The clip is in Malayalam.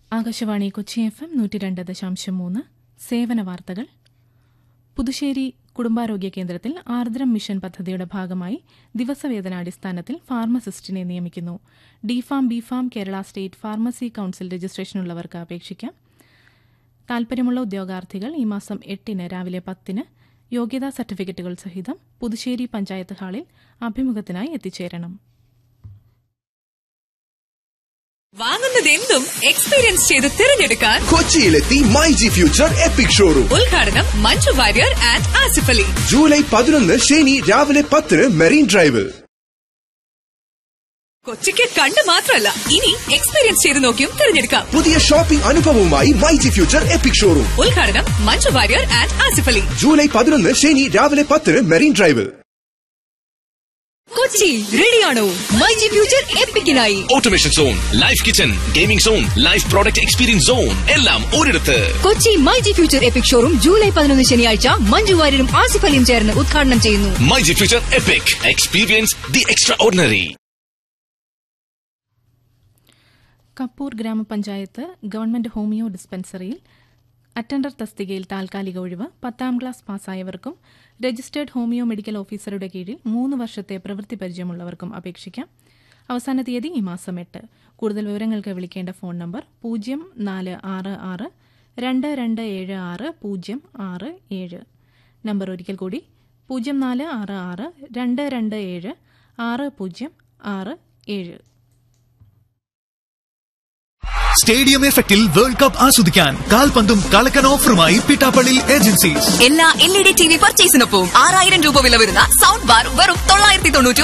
ആകാശവാണി കൊച്ചി എഫ് എം നൂറ്റി രണ്ട് ദശാംശം മൂന്ന് സേവന വാർത്തകൾ പുതുശ്ശേരി കുടുംബാരോഗ്യ കേന്ദ്രത്തിൽ ആർദ്രം മിഷൻ പദ്ധതിയുടെ ഭാഗമായി ദിവസവേതനാടിസ്ഥാനത്തിൽ ഫാർമസിസ്റ്റിനെ നിയമിക്കുന്നു D Pharm B Pharm Kerala state pharmacy council രജിസ്ട്രേഷനുള്ളവർക്ക് അപേക്ഷിക്കാം താൽപര്യമുള്ള ഉദ്യോഗാർത്ഥികൾ ഈ മാസം എട്ടിന് രാവിലെ പത്തിന് യോഗ്യതാ സർട്ടിഫിക്കറ്റുകൾ സഹിതം പുതുശ്ശേരി പഞ്ചായത്ത് ഹാളിൽ അഭിമുഖത്തിനായി എത്തിച്ചേരണം വാങ്ങുന്നതെന്തും എക്സ്പീരിയൻസ് ചെയ്ത് തിരഞ്ഞെടുക്കാൻ കൊച്ചിയിലെത്തി my G future epic showroom ഉദ്ഘാടനം മഞ്ജു വാര്യർ ആൻഡ് ആസിഫ് അലി ജൂലൈ പതിനൊന്ന് ശനി രാവിലെ പത്തിന് മെറീൻ ഡ്രൈവിൽ കൊച്ചിക്ക് കണ്ട് മാത്രമല്ല ഇനി എക്സ്പീരിയൻസ് ചെയ്ത് നോക്കിയും തിരഞ്ഞെടുക്കാം പുതിയ ഷോപ്പിംഗ് അനുഭവവുമായി my G future epic showroom ഉദ്ഘാടനം മഞ്ജു വാര്യർ ആൻഡ് ആസിഫ് അലി ജൂലൈ പതിനൊന്ന് ശനി രാവിലെ പത്തിന് മെറീൻ ഡ്രൈവിൽ കൊച്ചി റെഡിയാണോ മൈജി ഫ്യൂച്ചർ എപ്പിക്കിനായി automation zone life kitchen gaming zone life product experience zone എല്ലാം ഒരിടത്ത് Kochi my G future epic showroom July പതിനൊന്ന് ശനിയാഴ്ച മഞ്ജു വാര്യരും ആസിഫ് അലിയും ചേർന്ന് ഉദ്ഘാടനം ചെയ്യുന്നു my G future epic experience the extraordinary Kappur ഗ്രാമപഞ്ചായത്ത് ഗവൺമെന്റ് ഹോമിയോ ഡിസ്പെൻസറിയിൽ അറ്റൻഡർ തസ്തികയിൽ താൽക്കാലിക ഒഴിവ് പത്താം ക്ലാസ് പാസ്സായവർക്കും രജിസ്റ്റേർഡ് ഹോമിയോ മെഡിക്കൽ ഓഫീസറുടെ കീഴിൽ മൂന്ന് വർഷത്തെ പ്രവൃത്തി പരിചയമുള്ളവർക്കും അപേക്ഷിക്കാം അവസാന തീയതി ഈ മാസം എട്ട് കൂടുതൽ വിവരങ്ങൾക്ക് വിളിക്കേണ്ട ഫോൺ നമ്പർ പൂജ്യം നാല് ആറ് ആറ് രണ്ട് രണ്ട് ഏഴ് ആറ് പൂജ്യം ആറ് ഏഴ് നമ്പർ ഒരിക്കൽ കൂടി പൂജ്യം നാല് ആറ് ആറ് രണ്ട് രണ്ട് ഏഴ് ആറ് പൂജ്യം ആറ് ഏഴ് സ്റ്റേഡിയം എഫക്റ്റിൽ വേൾഡ് കപ്പ് ആസ്വദിക്കാൻ കാൽപന്തും കളക്കൻ ഓഫറുമായി പിട്ടാപ്പള്ളി ഏജൻസീസ് എല്ലാ L E D T V പർച്ചേസിനൊപ്പം ആറായിരം രൂപ വില വരുന്ന സൗണ്ട് ബാർ വെറും തൊള്ളായിരത്തി തൊണ്ണൂറ്റി